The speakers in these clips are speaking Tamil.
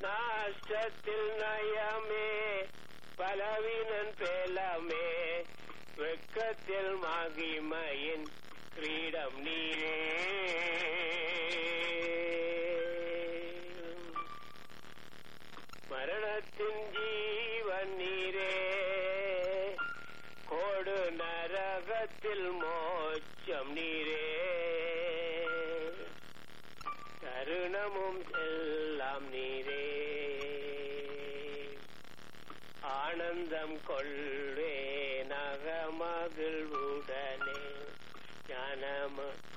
நாஷ்டத்தில் நயமே பலவீனன் பேலமே வெக்கத்தில் மகிமையின் கிரீடம் நீரே மரணத்தின் ஜீவன் நீரே கோடு நரகத்தில் மோட்சம் நீரே தருணமும் எல்லாம் நீரே ஆனந்தம் கொள்வே நகமகிழ்வுடனே ஞானம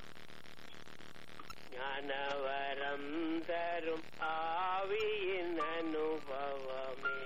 ஞானவரம் தரும் ஆவியின் அனுபவமே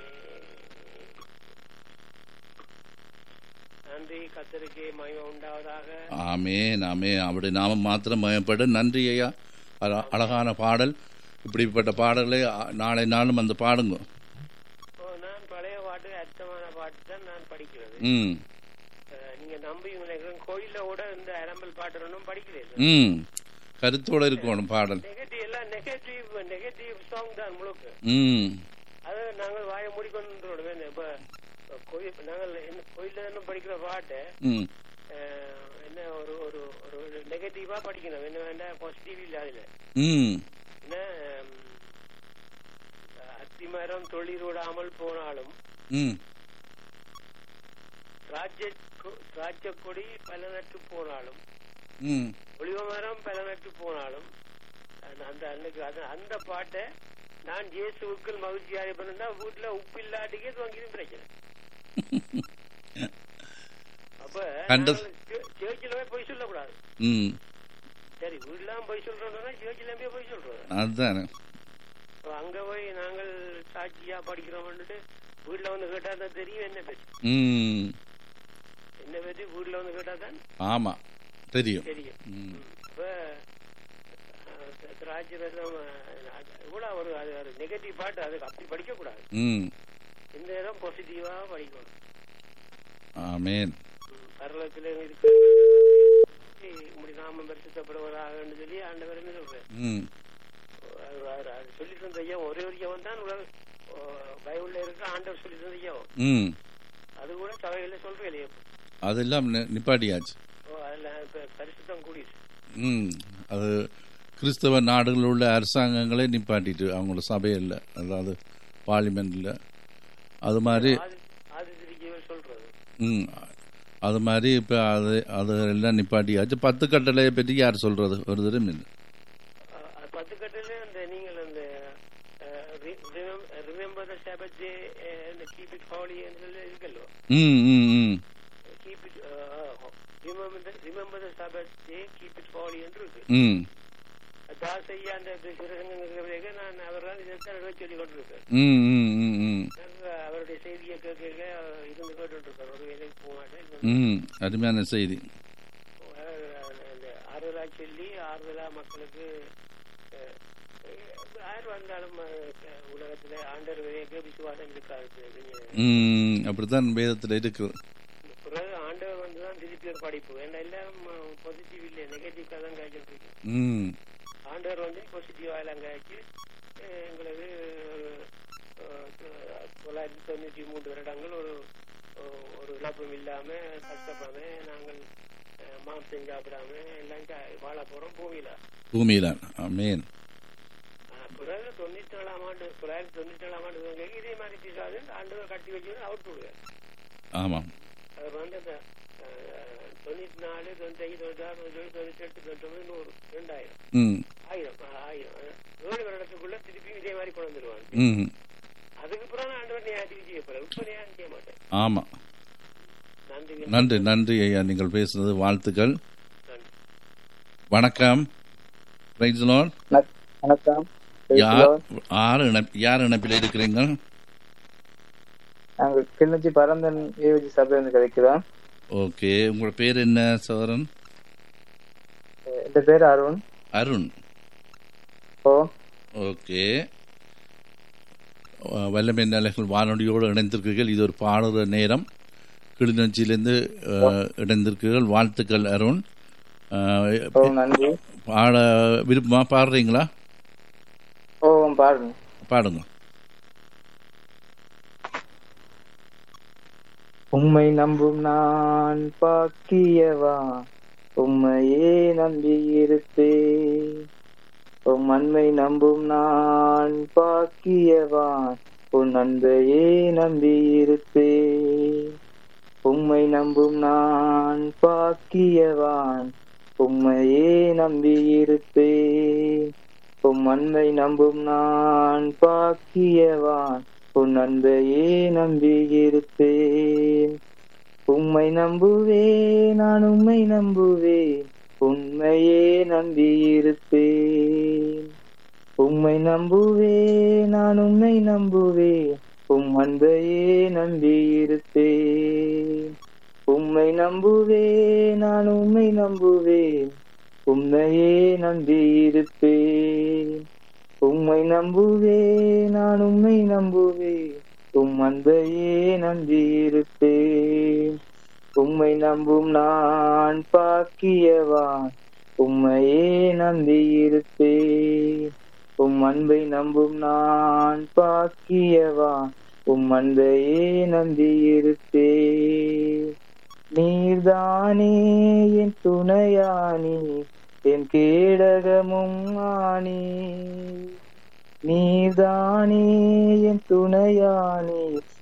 நன்றி கத்தருக்கு மயம் உண்டாவதாக ஆமேன் ஆமேன் அப்படி நாம மாத்திரம் மயப்பட நன்றி ஐயா அழ- அழகான பாடல் இப்படிப்பட்ட பாடலை அ- நாளை நாளும் அந்த பாடுங்க ஓ, நான் பழைய பாட்டு அர்த்தமான பாட்டு தான் நான் படிக்கிறது ம் அஹ், நீங்க நம்பி நினைக்கிறேன் கோயில்ல கூட இந்த அரம்பல் பாட்டு ஒன்றும் படிக்கிறது ம் கருத்தோட இருக்கணும் பாடல் நெகட்டிவ் எல்லாம் நெகட்டிவ் நெகட்டிவ் சாங் தான் முழுக்க ம் அது நாங்கள் வாயை மூடிக்கொண்டு விடுவேன் இப்ப கோயில் நாங்கள் என்ன கோயில்ல தானே படிக்கிற பாட்டை ம் அஹ், என்ன ஒரு ஒரு ஒரு நெகட்டிவா படிக்கணும் என்ன வேண்டாம் பாசிட்டிவ் இல்ல அதுல ம் என்ன ஹம், அத்திமரம் தொழில் விடாமல் போனாலும் ம் ராஜ்ய ராஜ்ய கொடி பல நட்டு போனாலும் ம் ஒளிவ மரம் பல நட்டு போனாலும் அந்த- அந்த அன்னைக்கு அது அந்த பாட்டை நான் இயேசுவுக்குள் மகிழ்ச்சியாக பண்ணா வீட்டுல உப்பு இல்லாட்டிக்கே துவங்கிடும் பிரச்சனை அப்ப கண்ட- சேர்ச்சில போய் பொய் சொல்லக்கூடாது ம் சரி வீட்டுலாம் பொய் சொல்றோம்னா சேர்ச்சில போய் பொய் சொல்றோம் அதுதானே அப்ப அங்க போய் நாங்கள் சாட்சியா படிக்கிறோம்னுட்டு வீட்டுல வந்து கேட்டா தான் தெரியும் என்ன பற்றி ம் என்ன பற்றி வீட்டுல வந்து கேட்டா தான் ஆமாம் தெரியும் தெரியும் ம் இப்ப திராட்சரசம் இவ்வளவு ஒரு அது ஒரு நெகட்டிவ் பாட்டு அதுக்கு அப்படி படிக்க கூடாது ம் இந்த இடம் பாசிட்டிவா படிக்கணும் ஆமேன் பரலத்துல இருக்கு இப்படி நாம பரிசுத்தப்படுவதாக சொல்லி ஆண்டவர் என்ன சொல்றேன் ம் அது- அது- அது சொல்லி தந்த ஐயா ஒரே ஒரு ஐயாவும் தான் உலக பைபிள்ல இருக்க ஆண்டவர் சொல்லி தந்த ஐயாவும் ம் அது கூட சபையில சொல்றேன் இல்லையா அதெல்லாம் நி- நிப்பாட்டியாச்சு ஓ, அதுல இப்ப பரிசுத்தம் கூடிடுச்சு ம் அது கிறிஸ்தவ நாடுகளில் உள்ள அரசாங்கங்களே நிப்பாட்டிட்டு அவங்களோட சபையில் அதாவது பார்லிமெண்ட்டில் அது மாதிரி ஆதி ஆதி திருச்சியவர் சொல்றது ம் அது மாதிரி இப்போ அது அது எல்லாம் நிப்பாட்டியாச்சு பத்து கட்டளையை பற்றி யார் சொல்கிறது ஒரு தரம் இல்லை அஹ் அது பத்து கட்டில அந்த நீங்கள் அந்த remember the Sabbath day keep it holy என்று இருக்கல்லோ ம் ம் ம் keep it remember the Sabbath day keep it holy என்று இருக்கு ம் தாசையா அந்த சிறசங்க நான் அவர்தான் இதைத்தான் சொல்லி கொண்டிருக்கேன் ம் ம் ம் ம் நாங்க அவருடைய செய்தியை கேட்க கேட்க இருந்து கேட்டு இருக்கோம் ஒரு வேலைக்கு போக மாட்டேன் ம் அருமையான செய்தி அந்த ஆறுதலா சொல்லி ஆறுதலா மக்களுக்கு அஹ், அஹ், யார் வந்தாலும் அஹ், உலகத்துல ஆண்டர் வரைக்கும் விசுவாசம் இருக்காது ம் அப்படித்தான் வேதத்தில் இருக்குது பிறகு ஆண்டவர் வந்துதான் திருப்பி ஒரு படிப்பு ஏன்னா எல்லாம் பாசிட்டிவ் இல்லை நெகட்டிவ் தான் காய்ச்சிட்டு இருக்கு ம் ஆண்டவர் வந்து பாசிட்டிவா எல்லாம் காய்ச்சி அஹ், எங்களுக்கு அஹ், தொள்ளாயிரத்தி தொண்ணூற்றி மூன்று வருடங்கள் ஒரு ஒரு இழப்பும் இல்லாம கஷ்டப்படாம நாங்கள் அஹ், மாம்சம் சாப்பிடாம எல்லாம் சா- வாழ போறோம் பூமியில பூமியில் ஆமேன் ஆஹ், பிறகு தொண்ணூத்தி ஏழாம் ஆண்டு தொள்ளாயிரத்தி தொண்ணூத்தி ஏழாம் ஆண்டு துவங்கி இதே மாதிரி பிசாசு ஆண்டவர் கட்டி வச்சு அவுட் விடுவார் ஆமாம் அது வந்து அந்த அஹ், தொண்ணூத்தி நாலு தொண்ணூத்தி ஐந்து தொண்ணூத்தி ஆறு தொண்ணூத்தி ஏழு தொண்ணூத்தி எட்டு தொண்ணூத்தி ஒன்பது நூறு ரெண்டாயிரம் ம் ஆயிரம் ஆஹ், ஆயிரம் அஹ், ஏழு வருடத்துக்குள்ள திருப்பி இதே மாதிரி கொண்டு வந்துருவாங்க ம் அதுக்கு பிறகு ஆண்டவர் நியாயத்துக்கு செய்ய போறேன் இப்ப நியாயம் செய்ய மாட்டேன் ஆமாம் நன்றி நன்றி நன்றி ஐயா நீங்கள் பேசுனது வாழ்த்துக்கள் நன்றி வணக்கம் ரைட் லார்ட் வணக்- வணக்கம் யார் யார் இணைப் யார் இணைப்பில் இருக்கிறீங்க நாங்கள் கிளிநொச்சி பரந்தன் ஏவிஜி சபையிலிருந்து கிடைக்கிறோம் ஓகே உங்களோட பேர் என்ன சோரன் என் பேர் Arun Arun oh okay ah, வல்லமை நிலைகள் வானொலியோடு இணைந்திருக்கிறீர்கள் இது ஒரு பாடுற நேரம் கிளிநொச்சியிலேருந்து அஹ், இணைந்திருக்கிறீர்கள் வாழ்த்துக்கள் அருண் அஹ், ஓ நன்றி பாட விருப்பமா பாடுறீங்களா ஓ பாருங்க பாடுங்க உம்மை நம்பும் நான் பாக்கியவா உம்மையே நம்பியிருப்பேன் உம் அன்பை நம்பும் நான் பாக்கியவான் உன் அன்பையே நம்பியிருப்பேன் உம்மை நம்பும் நான் பாக்கியவான் உம்மையே நம்பியிருப்பேன் உம் அன்பை நம்பும் நான் பாக்கியவான் உன் அன்பையே நம்பியிருப்பேன் உம்மை நம்புவேன் நான் உம்மை நம்புவேன் உண்மையே நம்பியிருப்பேன் உம்மை நம்புவேன் நான் உம்மை நம்புவேன் உம் அன்பையே நம்பியிருப்பேன் உம்மை நம்புவேன் நான் உம்மை நம்புவேன் உம்மையே நம்பியிருப்பேன் உம்மை நம்புவேன் நான் உம்மை நம்புவேன் உம் அன்பையே நம்பியிருப்பேன் உம்மை நம்பும் நான் பாக்கியவான் உம்மையே நம்பியிருப்பேன் உம் அன்பை நம்பும் நான் பாக்கியவான் உம் அன்பையே நம்பியிருப்பேன் நீர்தானே என் துணையானி என் கேடகமும் ஆனி நீர்தானே என் துணையானி